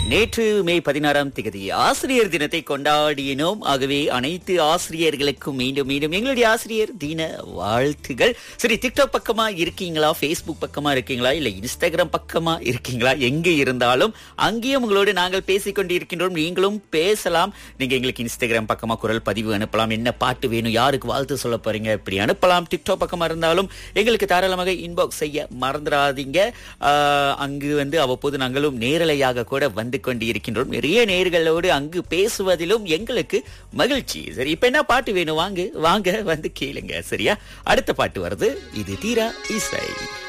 நேற்று மே பதினாறாம் திகதி ஆசிரியர் தினத்தை கொண்டாடினோம் ஆகவே அனைத்து ஆசிரியர்களுக்கும் மீண்டும் மீண்டும் எங்களுடைய ஆசிரியர் தின வாழ்த்துகள் சரி டிக்டாக் பக்கமா இருக்கீங்களா ஃபேஸ்புக் பக்கமா இருக்கீங்களா இல்ல இன்ஸ்டாகிராம் பக்கமா இருக்கீங்களா எங்க இருந்தாலும் அங்கேயும் உங்களோடு நாங்கள் பேசிக் கொண்டிருக்கின்றோம் நீங்களும் பேசலாம் நீங்க எங்களுக்கு இன்ஸ்டாகிராம் பக்கமா குரல் பதிவு அனுப்பலாம் என்ன பாட்டு வேணும் யாருக்கு வாழ்த்து சொல்ல போறீங்க இப்படி அனுப்பலாம் டிக்டாக் பக்கமா இருந்தாலும் எங்களுக்கு தாராளமாக இன்பாக்ஸ் செய்ய மறந்துடாதீங்க ஆஹ், அங்கு வந்து அவ்வப்போது நாங்களும் நேரலையாக கூட வந்து கொண்டிருக்கின்றோம் நிறைய நேர்களோடு அங்கு பேசுவதிலும் எங்களுக்கு மகிழ்ச்சி சரி இப்ப என்ன பாட்டு வேணும் வாங்க வாங்க வந்து கேளுங்க சரியா அடுத்த பாட்டு வருது இது தீரா இசை